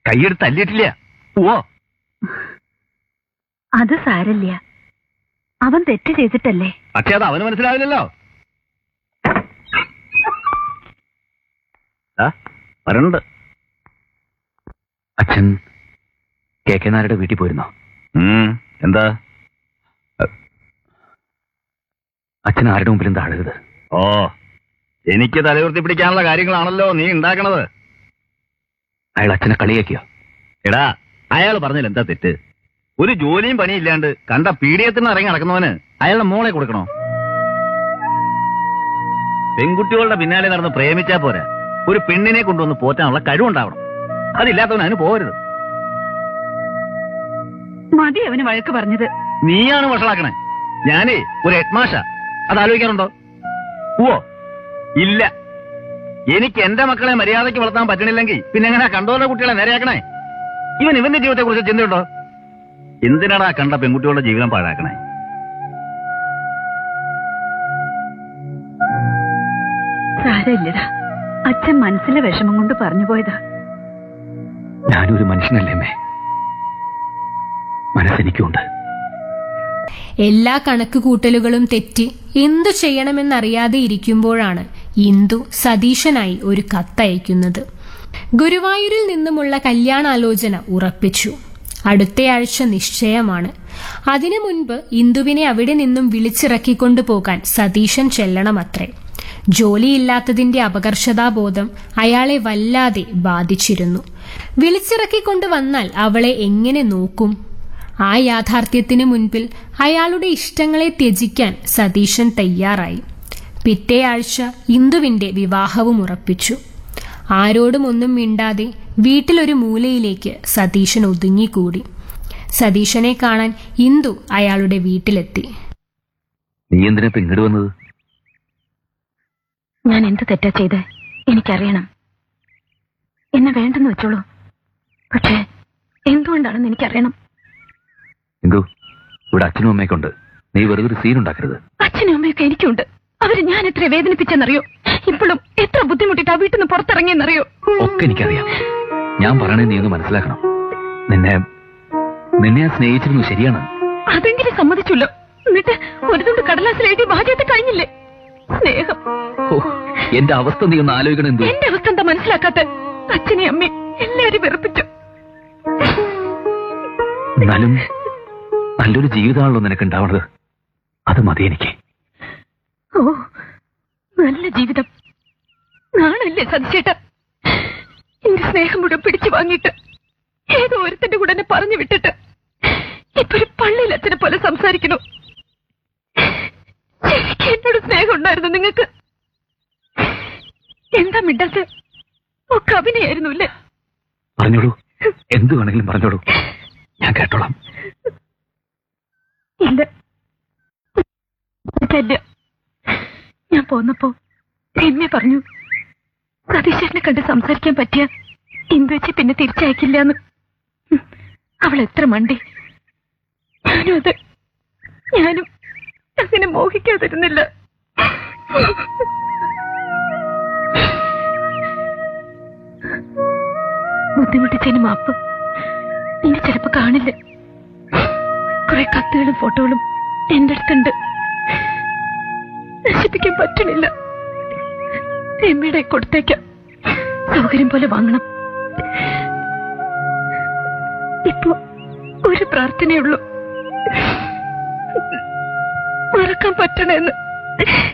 കൈയെടുത്ത് തല്ലിയിട്ടില്ല ഓ അത് സാരല്ല അവൻ തെറ്റ് ചെയ്തിട്ടല്ലേ പക്ഷെ അത് അവന് മനസ്സിലാവില്ലല്ലോ ആ, വരണുണ്ട് അച്ഛൻ കെ കെ നായരുടെ വീട്ടിൽ പോയിരുന്നോ ഉം, എന്താ അച്ഛൻ ആരുടെ മുമ്പിലും താഴരുത് ഓ എനിക്ക് തലയുർത്തി പിടിക്കാനുള്ള കാര്യങ്ങളാണല്ലോ നീ ഉണ്ടാക്കണത് അയാൾ അച്ഛനെ കളിയാക്കിയോ എടാ അയാൾ പറഞ്ഞതിൽ എന്താ തെറ്റ് ഒരു ജോലിയും പണിയില്ലാണ്ട് കണ്ട പീഡിയത്തിന് ഇറങ്ങി നടക്കുന്നവന് അയാളുടെ മോളെ കൊടുക്കണോ പെൺകുട്ടികളുടെ പിന്നാലെ നടന്ന് പ്രേമിച്ചാ പോരാ ഒരു പെണ്ണിനെ കൊണ്ടുവന്ന് പോറ്റാനുള്ള കഴിവുണ്ടാവണം അതില്ലാത്തവന് അതിന് പോകരുത് മതി അവന് വഴക്ക് പറഞ്ഞത് നീയാണ് വഷളാക്കണേ ഞാനേ ഒരു ഹെഡ്മാഷ അത് ആലോചിക്കാറുണ്ടോ ഓ ഇല്ല എനിക്ക് എന്റെ മക്കളെ മര്യാദയ്ക്ക് വളർത്താൻ പറ്റണില്ലെങ്കിൽ പിന്നെ എങ്ങനെ കണ്ടോലെ കുട്ടികളെ നേരെയാക്കണേ ഇവൻ ഇവന്റെ ജീവിതത്തെ കുറിച്ച് ചിന്തയുണ്ടോ എന്തിനാടാ കണ്ട പെൺകുട്ടികളുടെ ജീവിതം പാഴാക്കണേ സാരമില്ലടാ അച്ഛൻ മനസ്സിലെ വിഷമം കൊണ്ട് പറഞ്ഞു പോയതാ ഞാനൊരു മനുഷ്യനല്ലേ അമ്മേ മനസ്സെനിക്കുണ്ട് എല്ലാ കണക്കുകൂട്ടലുകളും തെറ്റി എന്തു ചെയ്യണമെന്നറിയാതെ ഇരിക്കുമ്പോഴാണ് ഇന്ദു സതീശനായി ഒരു കത്തയക്കുന്നത് ഗുരുവായൂരിൽ നിന്നുമുള്ള കല്യാണാലോചന ഉറപ്പിച്ചു അടുത്തയാഴ്ച നിശ്ചയമാണ് അതിനു മുൻപ് ഇന്ദുവിനെ അവിടെ നിന്നും വിളിച്ചിറക്കിക്കൊണ്ടു പോകാൻ സതീശൻ ചെല്ലണമത്രേ ജോലിയില്ലാത്തതിന്റെ അപകർഷതാബോധം അയാളെ വല്ലാതെ ബാധിച്ചിരുന്നു വിളിച്ചിറക്കിക്കൊണ്ടു വന്നാൽ അവളെ എങ്ങനെ നോക്കും ആ യാഥാർത്ഥ്യത്തിന് മുൻപിൽ അയാളുടെ ഇഷ്ടങ്ങളെ ത്യജിക്കാൻ സതീശൻ തയ്യാറായി പിറ്റേ ആഴ്ച ഇന്ദുവിന്റെ വിവാഹവും ഉറപ്പിച്ചു ആരോടും ഒന്നും മിണ്ടാതെ വീട്ടിലൊരു മൂലയിലേക്ക് സതീശൻ ഒതുങ്ങിക്കൂടി സതീശനെ കാണാൻ ഇന്ദു അയാളുടെ വീട്ടിലെത്തി നീ എന്തിനാ ഇപ്പൊ ഇങ്ങോട്ട് വന്നത് ഞാൻ എന്ത് തെറ്റാ ചെയ്ത് എനിക്കറിയണം എന്നെ വേണ്ടെന്ന് വെച്ചോളൂ പക്ഷേ എന്തുകൊണ്ടാണെന്ന് എനിക്കറിയണം എന്തു ഇവിടെ അച്ഛനും അമ്മയൊക്കെ ഉണ്ട് നീ വെറുതെ ഒരു സീൻ ഉണ്ടാക്കരുത് അച്ഛനും അമ്മയൊക്കെ എനിക്കുണ്ട് അവര് ഞാൻ എത്ര വേദനിപ്പിച്ചെന്നറിയോ ഇപ്പോഴും എത്ര ബുദ്ധിമുട്ടിട്ടാ വീട്ടിൽ നിന്ന് പുറത്തിറങ്ങിയെന്നറിയോ ഒക്കെ എനിക്കറിയാം ഞാൻ പറയണേ നീ ഒന്ന് മനസ്സിലാക്കണം നിന്നെ നിന്നെ ഞാൻ സ്നേഹിച്ചിരുന്നു ശരിയാണ് അതെങ്കിലും സമ്മതിച്ചല്ലോ എന്നിട്ട് ഒരു തുണ്ട് കടലാസിൽ എഴുതി ബാധ്യത കഴിഞ്ഞില്ലേ സ്നേഹം ഓ എന്റെ അവസ്ഥ നീ ഒന്ന് ആലോചിക്കണം എന്തു എന്റെ അവസ്ഥ എന്താ മനസ്സിലാക്കാത്ത അച്ഛനെ അമ്മയും എല്ലാരും വെറുപ്പിച്ചു എന്നാലും നല്ലൊരു ജീവിതമാണല്ലോ നിനക്ക് ഉണ്ടാവുന്നത് അത് മതി എനിക്ക് ഓ നല്ല ജീവിതം നാണല്ലേ സതിച്ചേട്ട എന്റെ സ്നേഹം മുഴുവൻ പിടിച്ചു വാങ്ങിയിട്ട് ഏതോ ഒരുത്തന്റെ കൂടെ എന്നെ പറഞ്ഞു വിട്ടിട്ട് ഇപ്പൊ ഒരു പള്ളിയിൽ അച്ഛനെ പോലെ സംസാരിക്കണു ശരിക്കും എന്നോട് സ്നേഹം ഉണ്ടായിരുന്നു നിങ്ങൾക്ക് എന്താ മിണ്ടാത്ത ഒക്കെ അഭിനയായിരുന്നു അല്ലേ പറഞ്ഞോളൂ എന്ത് വേണമെങ്കിലും പറഞ്ഞോളൂ ഞാൻ കേട്ടോളാം ഇല്ല ഇല്ല ഞാൻ പോന്നപ്പോ രമ്യ പറഞ്ഞു സതീശേഷനെ കണ്ട് സംസാരിക്കാൻ പറ്റിയ എന്തു വെച്ച് പിന്നെ തിരിച്ചയക്കില്ല എന്ന് അവൾ എത്ര മണ്ടി ഞാനും അത് ഞാനും അങ്ങനെ മോഹിക്കാതിരുന്നില്ല ബുദ്ധിമുട്ടിച്ചതിന് മാപ്പ് ഇനി ചിലപ്പോ കാണില്ല കുറെ കത്തുകളും ഫോട്ടോകളും എന്റെ അടുത്തുണ്ട് നശിപ്പിക്കാൻ പറ്റണില്ല രമ്യയുടെ കൊടുത്തേക്കാം സൗകര്യം പോലെ വാങ്ങണം ഇപ്പൊ ഒരു പ്രാർത്ഥനയുള്ളൂ മറക്കാൻ പറ്റണെന്ന്